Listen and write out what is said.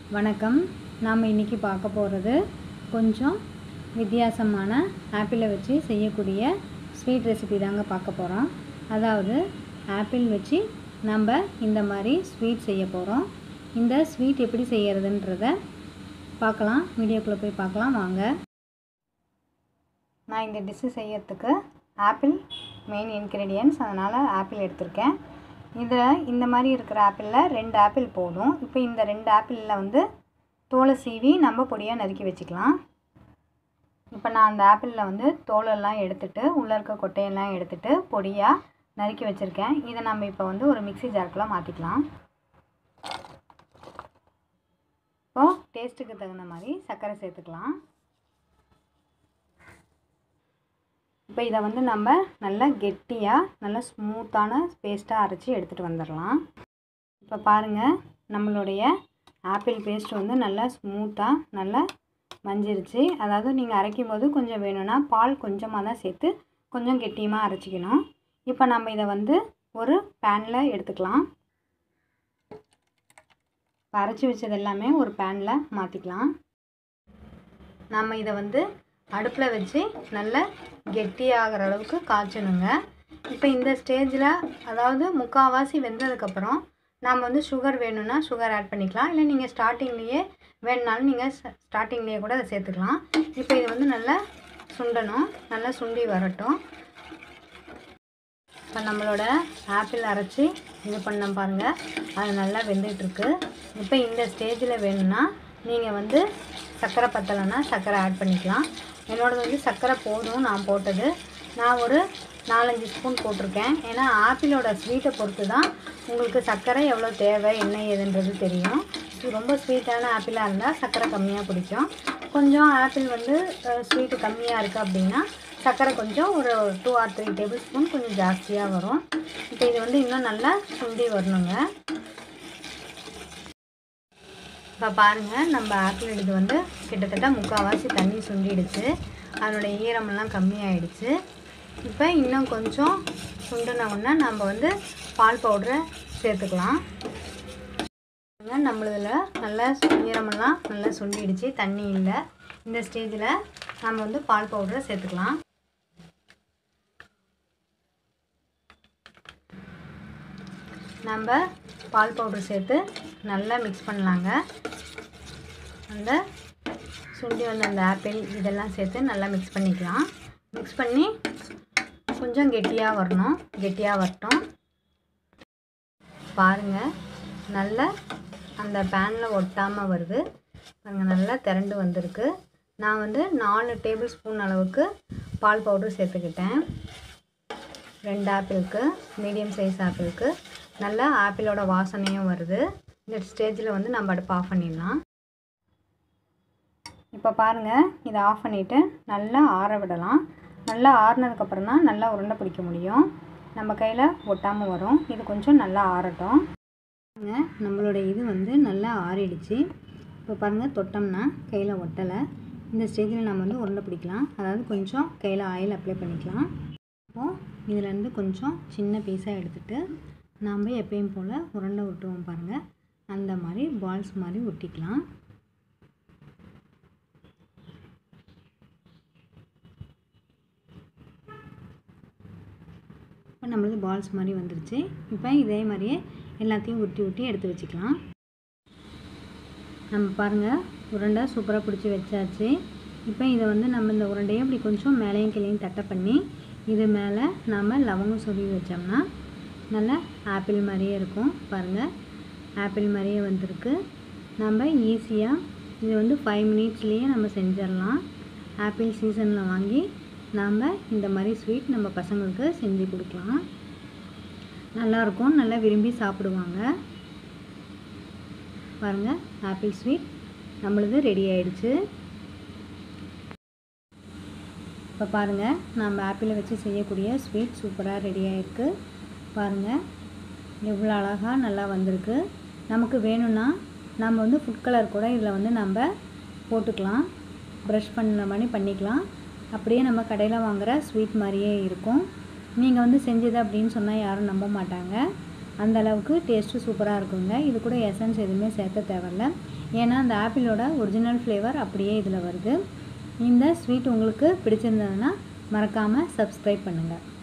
வணக்கம் நாம் இன்றைக்கி பார்க்க போகிறது கொஞ்சம் வித்தியாசமான ஆப்பிளை வச்சு செய்யக்கூடிய ஸ்வீட் ரெசிபி தாங்க பார்க்க போகிறோம் அதாவது ஆப்பிள் வச்சு நம்ம இந்த மாதிரி ஸ்வீட் செய்ய போகிறோம் இந்த ஸ்வீட் எப்படி செய்யறதுன்றத பார்க்கலாம் வீடியோக்குள்ளே போய் பார்க்கலாம் வாங்க நான் இந்த டிஷ்ஷு செய்யறதுக்கு ஆப்பிள் மெயின் இன்க்ரீடியன்ஸ் அதனால் ஆப்பிள் எடுத்திருக்கேன் இதில் இந்த மாதிரி இருக்கிற ஆப்பிளில் ரெண்டு ஆப்பிள் போதும் இப்போ இந்த ரெண்டு ஆப்பிளில் வந்து தோலை சீவி நம்ம பொடியாக நறுக்கி வச்சுக்கலாம் இப்போ நான் அந்த ஆப்பிளில் வந்து தோலெல்லாம் எடுத்துட்டு உள்ளே இருக்க கொட்டையெல்லாம் எடுத்துட்டு பொடியாக நறுக்கி வச்சுருக்கேன் இதை நம்ம இப்போ வந்து ஒரு மிக்ஸி ஜாருக்குள்ளே மாற்றிக்கலாம் இப்போது டேஸ்ட்டுக்கு தகுந்த மாதிரி சர்க்கரை சேர்த்துக்கலாம் இப்போ இதை வந்து நம்ம நல்லா கெட்டியாக நல்லா ஸ்மூத்தான பேஸ்ட்டாக அரைச்சி எடுத்துகிட்டு வந்துடலாம் இப்போ பாருங்கள் நம்மளுடைய ஆப்பிள் பேஸ்ட் வந்து நல்லா ஸ்மூத்தாக நல்லா மஞ்சிருச்சு அதாவது நீங்கள் அரைக்கும் போது கொஞ்சம் வேணும்னா பால் கொஞ்சமாக தான் சேர்த்து கொஞ்சம் கெட்டியமாக அரைச்சிக்கணும் இப்போ நம்ம இதை வந்து ஒரு பேனில் எடுத்துக்கலாம் இப்போ அரைச்சி வச்சது எல்லாமே ஒரு பேனில் மாற்றிக்கலாம் நம்ம இதை வந்து அடுப்பில் வச்சு நல்லா கெட்டியாகிற அளவுக்கு காய்ச்சணுங்க இப்போ இந்த ஸ்டேஜில் அதாவது முக்கால்வாசி வெந்ததுக்கப்புறம் நாம் வந்து சுகர் வேணும்னா சுகர் ஆட் பண்ணிக்கலாம் இல்லை நீங்கள் ஸ்டார்டிங்லேயே வேணுனாலும் நீங்கள் ஸ்டார்டிங்லேயே கூட அதை சேர்த்துக்கலாம் இப்போ இது வந்து நல்லா சுண்டணும் நல்லா சுண்டி வரட்டும் இப்போ நம்மளோட ஆப்பிள் அரைச்சி இது பண்ண பாருங்கள் அது நல்லா வெந்துட்டுருக்கு இப்போ இந்த ஸ்டேஜில் வேணும்னா நீங்கள் வந்து சர்க்கரை பத்தலைன்னா சர்க்கரை ஆட் பண்ணிக்கலாம் என்னோடது வந்து சர்க்கரை போதும் நான் போட்டது நான் ஒரு நாலஞ்சு ஸ்பூன் போட்டிருக்கேன் ஏன்னா ஆப்பிளோட ஸ்வீட்டை பொறுத்து தான் உங்களுக்கு சர்க்கரை எவ்வளோ தேவை என்ன ஏதுன்றது தெரியும் ரொம்ப ஸ்வீட்டான ஆப்பிளாக இருந்தால் சர்க்கரை கம்மியாக பிடிக்கும் கொஞ்சம் ஆப்பிள் வந்து ஸ்வீட்டு கம்மியாக இருக்குது அப்படின்னா சர்க்கரை கொஞ்சம் ஒரு two or three tablespoon கொஞ்சம் ஜாஸ்தியாக வரும் இப்போ இது வந்து இன்னும் நல்லா சுண்டி வரணுங்க இப்போ பாருங்கள் நம்ம ஆப்பிள் இது வந்து கிட்டத்தட்ட முக்கால்வாசி தண்ணி சுண்டிடுச்சு அதனுடைய ஈரமெல்லாம் கம்மியாயிடுச்சு இப்போ இன்னும் கொஞ்சம் சுண்டினவுடனே நம்ம வந்து பால் பவுடரை சேர்த்துக்கலாம் நம்மளதில் நல்லா ஈரமெல்லாம் நல்லா சுண்டிடுச்சு தண்ணி இல்லை இந்த ஸ்டேஜில் நம்ம வந்து பால் பவுடரை சேர்த்துக்கலாம் நம்ம பால் பவுடர் சேர்த்து நல்லா மிக்ஸ் பண்ணலாங்க அந்த சுண்டி வந்த அந்த ஆப்பிள் இதெல்லாம் சேர்த்து நல்லா மிக்ஸ் பண்ணிக்கலாம் மிக்ஸ் பண்ணி கொஞ்சம் கெட்டியாக வரணும் கெட்டியாக வரட்டும் பாருங்கள் நல்லா அந்த பேனில் ஒட்டாமல் வருது பாருங்கள் நல்லா திரண்டு வந்திருக்கு நான் வந்து நாலு டேபிள் ஸ்பூன் அளவுக்கு பால் பவுடர் சேர்த்துக்கிட்டேன் ரெண்டு ஆப்பிளுக்கு மீடியம் சைஸ் ஆப்பிளுக்கு நல்லா ஆப்பிளோட வாசனையும் வருது இந்த ஸ்டேஜில் வந்து நம்ம அடுப்பு ஆஃப் பண்ணிடலாம் இப்போ பாருங்கள் இதை ஆஃப் பண்ணிவிட்டு நல்லா ஆற விடலாம் நல்லா ஆறுனதுக்கப்புறம் தான் நல்லா உருண்டை பிடிக்க முடியும் நம்ம கையில் ஒட்டாமல் வரும் இது கொஞ்சம் நல்லா ஆறட்டும் நம்மளோட இது வந்து நல்லா ஆறிடுச்சு இப்போ பாருங்கள் தொட்டோம்னா கையில் ஒட்டலை இந்த ஸ்டேஜில் நம்ம வந்து உருண்டை பிடிக்கலாம் அதாவது கொஞ்சம் கையில் ஆயில் அப்ளை பண்ணிக்கலாம் இப்போது இதிலேருந்து கொஞ்சம் சின்ன பீஸாக எடுத்துகிட்டு நாம் எப்பயும் போல் உருண்டை விட்டுவோம் பாருங்கள் அந்த மாதிரி பால்ஸ் மாதிரி ஒட்டிக்கலாம் இப்போ நம்மளுக்கு பால்ஸ் மாதிரி வந்துருச்சு இப்போ இதே மாதிரியே எல்லாத்தையும் உருட்டி உருட்டி எடுத்து வச்சுக்கலாம் நம்ம பாருங்கள் உருண்டை சூப்பராக பிடிச்சி வச்சாச்சு இப்போ இதை வந்து நம்ம இந்த உருண்டையை இப்படி கொஞ்சம் மேலேயும் கீழேயும் தட்டை பண்ணி இது மேலே நாம் லவங்கம் சொருவி வச்சோம்னா நல்லா ஆப்பிள் மாதிரியே இருக்கும் பாருங்கள் ஆப்பிள் மாதிரியே வந்திருக்கு நம்ம ஈஸியாக இது வந்து ஃபைவ் மினிட்ஸ்லேயே நம்ம செஞ்சிடலாம் ஆப்பிள் சீசனில் வாங்கி நாம் இந்த மாதிரி ஸ்வீட் நம்ம பசங்களுக்கு செஞ்சு கொடுக்கலாம் நல்லாயிருக்கும் நல்லா விரும்பி சாப்பிடுவாங்க பாருங்கள் ஆப்பிள் ஸ்வீட் நம்மளது ரெடி ஆயிடுச்சு இப்போ பாருங்கள் நம்ம ஆப்பிளை வச்சு செய்யக்கூடிய ஸ்வீட் சூப்பராக ரெடி ஆகிருக்கு பாருங்கள் எவ்வளோ அழகாக நல்லா வந்திருக்கு நமக்கு வேணும்னா நம்ம வந்து ஃபுட் கலர் கூட இதில் வந்து நம்ம போட்டுக்கலாம் ப்ரஷ் பண்ண மாதிரி பண்ணிக்கலாம் அப்படியே நம்ம கடையில் வாங்குகிற ஸ்வீட் மாதிரியே இருக்கும் நீங்கள் வந்து செஞ்சது அப்படின்னு சொன்னால் யாரும் நம்ப மாட்டாங்க அந்த அளவுக்கு டேஸ்ட்டு சூப்பராக இருக்குங்க இது கூட எசன்ஸ் எதுவுமே சேர்த்த தேவையில்ல ஏன்னா அந்த ஆப்பிளோட ஒரிஜினல் ஃப்ளேவர் அப்படியே இதில் வருது இந்த ஸ்வீட் உங்களுக்கு பிடிச்சிருந்ததுன்னா மறக்காமல் சப்ஸ்கிரைப் பண்ணுங்கள்